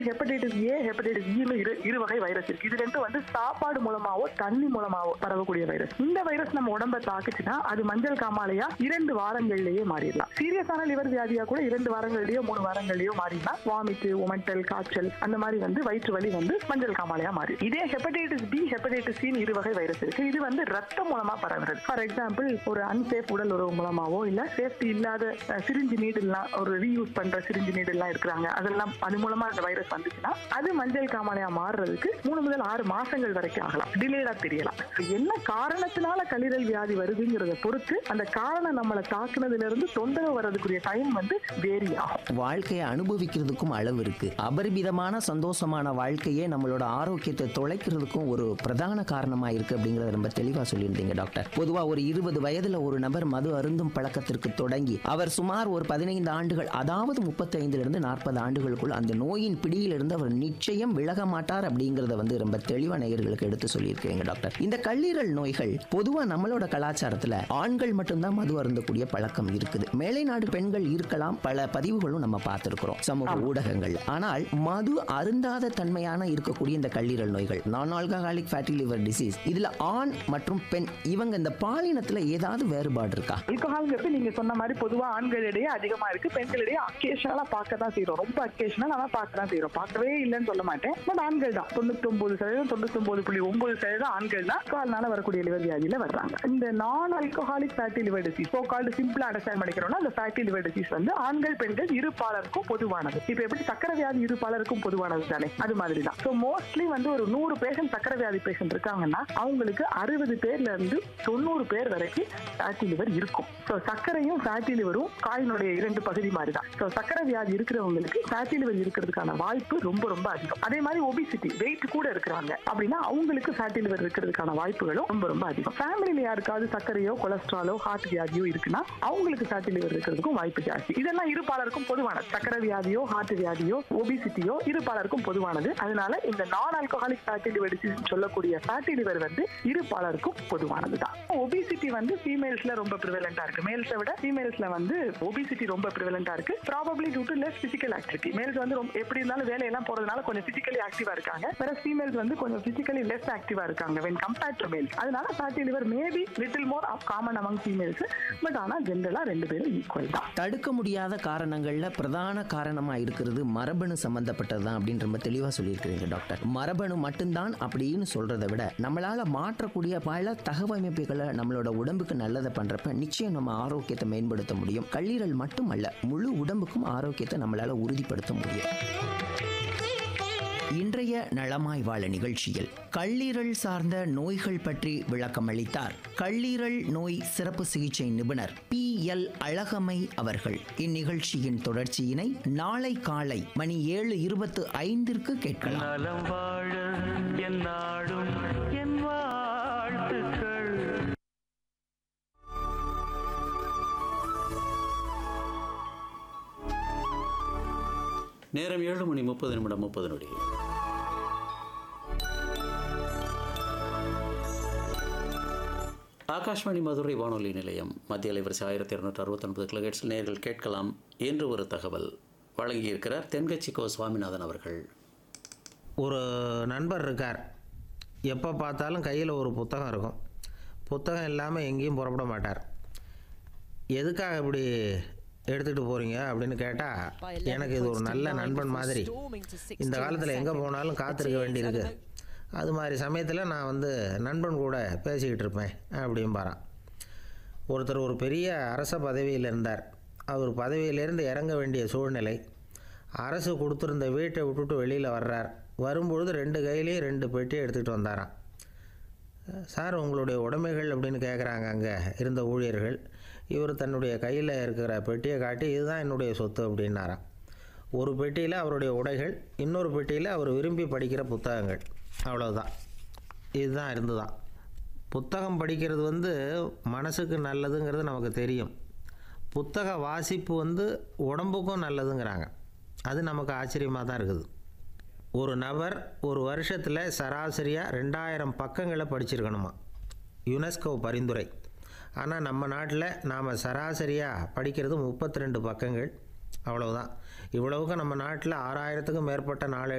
hepatitis ஏ hepatitis இன்னு இரு இரு வகை வைரஸ் இருக்கு இது ரெண்டும் வந்து சாப்பாடு மூலமாவோ தண்ணி மூலமாவோ பரவக்கூடிய வைரஸ் இந்த வைரஸ் நம்ம உடம்ப தாக்குச்சுன்னா அது மஞ்சள் காமாலையா இரண்டு வாரங்கள்லயே மாறிடலாம் சீரியஸான லிவர் வியாதியா கூட இரண்டு வாரங்கள்லயோ மூணு வாரங்கள்லயோ மாறிடலாம் வாமிட்டு உமட்டல் காய்ச்சல் அந்த மாதிரி வந்து வயிற்று வலி வந்து மஞ்சள் காமாலையா மாறி இதே ஹெப்படைட்டிஸ் பி ஹெப்படைட்டிஸ் சி இரு வகை வைரஸ் இருக்கு இது வந்து ரத்தம் மூலமா பரவுறது ஃபார் எக்ஸாம்பிள் ஒரு அன்சேஃப் உடல் உறவு மூலமாவோ இல்ல சேஃப்டி இல்லாத சிரிஞ்சு நீடெல்லாம் ஒரு ரீயூஸ் பண்ற சிரிஞ்சு நீடெல்லாம் இருக்கிறாங்க அதெல்லாம் அது மூலமா அந்த வைரஸ் வந்துச்சுன்னா அது மஞ்சள் காமாலையா மாறுறதுக்கு மூணு முதல் ஆறு மாசங்கள் வரைக்கும் ஆகலாம் டிலேடா தெரியலாம் என்ன காரணத்தினால கல்லீரல் வியாதி வருதுங்கிறத பொறுத்து அந்த காரணம் நம்மளை தாக்குனதுல இருந்து தொந்தரவு வர்றதுக்குரிய டைம் வந்து வேரி ஆகும் வாழ்க்கையை அனுபவிக்கிறதுக்கும் அளவு இருக்கு அபரிமிதமான சந்தோஷமான வாழ்க்கையே நம்மளோட ஆரோக்கியத்தை தொலைக்கிறதுக்கும் ஒரு பிரதான காரணமா இருக்கு அப்படிங்கறத ரொம்ப தெளிவா சொல்லியிருந்தீங்க டாக்டர் பொதுவா ஒரு இருபது வயதுல ஒரு நபர் மது அருந்தும் பழக்கத்திற்கு தொடங்கி அவர் சுமார் ஒரு பதினைந்து ஆண்டுகள் அதாவது முப்பத்தைந்துல இருந்து நாற்பது ஆண்டுகளுக்குள் அந்த நோயின் பிடியிலிருந்து அவர் நிச்சயம் விலக மாட்டார் அப்படிங்கறத வந்து ரொம்ப தெளிவா நேயர்களுக்கு எடுத்து சொல்லியிருக்கீங்க டாக்டர் இந்த கல்லீரல் நோய்கள் பொதுவா நம்மளோட கலாச்சாரத்துல ஆண்கள் மட்டும்தான் மது அருந்தக்கூடிய பழக்கம் இருக்குது மேலை நாடு பெண்கள் இருக்கலாம் பல பதிவுகளும் நம்ம பார்த்திருக்கிறோம் சமூக ஊடகங்கள் ஆனால் மது அருந்தாத தன்மையான இருக்கக்கூடிய இந்த கல்லீரல் நோய்கள் நான் ஆல்கஹாலிக் ஃபேட்டி லிவர் டிசீஸ் இதுல ஆண் மற்றும் பெண் இவங்க இந்த பாலினத்துல ஏதாவது வேறுபாடு இருக்கா ஆல்கஹால்ங்கிறது நீங்க சொன்ன மாதிரி பொதுவா ஆண்களிடையே அதிகமா இருக்கு பெண்களிடையே அக்கேஷனலா பார்க்க தான் செய்யறோம் ரொம்ப அக்கேஷனல் ஆனா பார்க்க தான் செய்யறோம் பார்க்கவே இல்லைன்னு சொல்ல மாட்டேன் பட் ஆண்கள் தான் தொண்ணூத்தி ஒன்பது சதவீதம் தொண்ணூத்தி ஒன்பது புள்ளி ஒன்பது சதவீதம் ஆண்கள் தான் கால்னால வரக்கூடிய லிவர் வியாதியில வர்றாங்க இந்த non alcoholic fatty liver disease so called சிம்பிளா அண்டர்ஸ்டாண்ட் பண்ணிக்கிறோம்னா அந்த ஃபேட்டி லிவர் டிசீஸ் வந்து ஆண்கள் பெண்கள் இருப்பாளருக்கும் பொதுவானது இப்போ எப்படி சக்கரை வியாதி இருப்பாளருக்கும் பொதுவானது தானே அது மாதிரி தான் ஸோ மோஸ்ட்லி வந்து ஒரு நூறு பேஷண்ட் சக்கரை வியாதி பேஷண்ட் இருக்காங்கன்னா அவங்களுக்கு அறுபது பேர்ல இருந்து தொண்ணூறு பேர் வரைக்கும் ஃபேட்டி லிவர் இருக்கும் ஸோ சர்க்கரையும் ஃபேட்டி லிவரும் காயினுடைய இரண்டு பகுதி மாதிரி தான் ஸோ சக்கரை வியாதி இருக்கிறவங்களுக்கு ஃபேட்டி லிவர் இருக்கிறதுக்கான வாய்ப்பு ரொம்ப ரொம்ப அதிகம் அதே மாதிரி ஒபிசிட்டி வெயிட் கூட இருக்கிறாங்க அப்படின்னா அவங்களுக்கு ஃபேட்டி லிவர் இருக்கிறதுக்கான வாய்ப்புகளும் ரொம்ப ரொம்ப அதிகம் ஃபேமிலியில யாருக்காவது சர்க்கரையோ கொலஸ்ட்ராலோ ஹார்ட் வியாதியோ இருக்குன்னா அவங்களுக்கு ஃபேட்டி லிவர் இருக்கிறதுக்கும் வாய்ப்பு ஜாஸ்தி இதெல்லாம் இருப்பாளருக்கும் பொதுவானது சக்கரை வியாதியோ ஹார்ட் வியாதியோ ஒபிசிட்டியோ இருப்பாளருக்கும் பொதுவானது அதனால இந்த non alcoholic fatty liver disease சொல்லக்கூடிய ஃபேட்டி லிவர் வந்து இருப்பாளருக்கும் பொதுவானது தான் ஒபிசிட்டி வந்து ஃபீமேல்ஸ்ல ரொம்ப ப்ரிவலண்டா இருக்கு மேல்ஸை விட ஃபீமேல்ஸ்ல வந்து ஒபிசிட்டி ரொம்ப ப்ரிவலண்டா இருக்கு probably due to less physical activity males வந்து ரொம்ப எப்படி இருந்தாலும் வேலையெல்லாம் போறதுனால கொஞ்சம் பிசிக்கலி ஆக்டிவா இருக்காங்க வேற ஃபீமேல்ஸ் வந்து கொஞ்சம் பிசிக்கலி லெஸ் ஆக்டிவா இருக்காங்க வென் கம்பேர்ட் டு மேல்ஸ் அதனால fatty liver maybe little more of common among females but ஆனா ஜென்ரலா ரெண்டு பேரும் ஈக்குவல் தான் தடுக்க முடியாத காரணங்கள்ல பிரதான காரணமா இருக்கிறது மரபணு சம்பந்தப்பட்டது தான் அப்படின்னு ரொம்ப தெளிவா சொல்லியிருக்கிறீங்க டாக்டர் மரபணு மட்டும்தான் அப்படின்னு சொல்றதை விட நம்மளால மாற்றக்கூடிய பல தகவமைப்புகளை நம்மளோட உடம்புக்கு நல்லதை பண்றப்ப நிச்சயம் நம்ம ஆரோக்கியத்தை மேம்படுத்த முடியும் கல்லீரல் மட்டுமல்ல முழு உடம்புக்கும் ஆரோக்கியத்தை நம்மளால உறுதிப்படுத்த முடியும் இன்றைய நலமாய் வாழ நிகழ்ச்சியில் கல்லீரல் சார்ந்த நோய்கள் பற்றி விளக்கம் அளித்தார் கல்லீரல் நோய் சிறப்பு சிகிச்சை நிபுணர் பி எல் அழகமை அவர்கள் இந்நிகழ்ச்சியின் தொடர்ச்சியினை நாளை காலை மணி ஏழு இருபத்து ஐந்திற்கு கேட்கலாம் நலம் வாழ என் நாடும் என் வாழ்த்துக்கள் நேரம் ஏழு மணி முப்பது நிமிடம் முப்பது நொடி ஆகாஷ்வாணி மதுரை வானொலி நிலையம் மத்திய அலைவரிசை ஆயிரத்தி இரநூற்றி அறுபத்தொன்பது கிலோஹெட்ஸில் நேர்கள் கேட்கலாம் என்று ஒரு தகவல் வழங்கியிருக்கிறார் தென்கட்சி கோ சுவாமிநாதன் அவர்கள் ஒரு நண்பர் இருக்கார் எப்போ பார்த்தாலும் கையில் ஒரு புத்தகம் இருக்கும் புத்தகம் இல்லாமல் எங்கேயும் புறப்பட மாட்டார் எதுக்காக இப்படி எடுத்துகிட்டு போகிறீங்க அப்படின்னு கேட்டால் எனக்கு இது ஒரு நல்ல நண்பன் மாதிரி இந்த காலத்தில் எங்கே போனாலும் காத்திருக்க வேண்டியிருக்கு அது மாதிரி சமயத்தில் நான் வந்து நண்பன் கூட பேசிக்கிட்டு இருப்பேன் அப்படிம்பாரான் ஒருத்தர் ஒரு பெரிய அரச பதவியில் இருந்தார் அவர் பதவியிலேருந்து இறங்க வேண்டிய சூழ்நிலை அரசு கொடுத்துருந்த வீட்டை விட்டுட்டு வெளியில் வர்றார் வரும்பொழுது ரெண்டு கையிலையும் ரெண்டு பெட்டியை எடுத்துகிட்டு வந்தாராம் சார் உங்களுடைய உடைமைகள் அப்படின்னு கேட்குறாங்க அங்கே இருந்த ஊழியர்கள் இவர் தன்னுடைய கையில் இருக்கிற பெட்டியை காட்டி இதுதான் என்னுடைய சொத்து அப்படின்னாராம் ஒரு பெட்டியில் அவருடைய உடைகள் இன்னொரு பெட்டியில் அவர் விரும்பி படிக்கிற புத்தகங்கள் அவ்வளவுதான் இதுதான் இருந்துதான் புத்தகம் படிக்கிறது வந்து மனசுக்கு நல்லதுங்கிறது நமக்கு தெரியும் புத்தக வாசிப்பு வந்து உடம்புக்கும் நல்லதுங்கிறாங்க அது நமக்கு ஆச்சரியமாக தான் இருக்குது ஒரு நபர் ஒரு வருஷத்தில் சராசரியாக ரெண்டாயிரம் பக்கங்களை படிச்சிருக்கணுமா யுனெஸ்கோ பரிந்துரை ஆனால் நம்ம நாட்டில் நாம் சராசரியாக படிக்கிறது முப்பத்தி ரெண்டு பக்கங்கள் அவ்வளவுதான் இவ்வளவுக்கு நம்ம நாட்டில் ஆறாயிரத்துக்கும் மேற்பட்ட நாளேடுகள்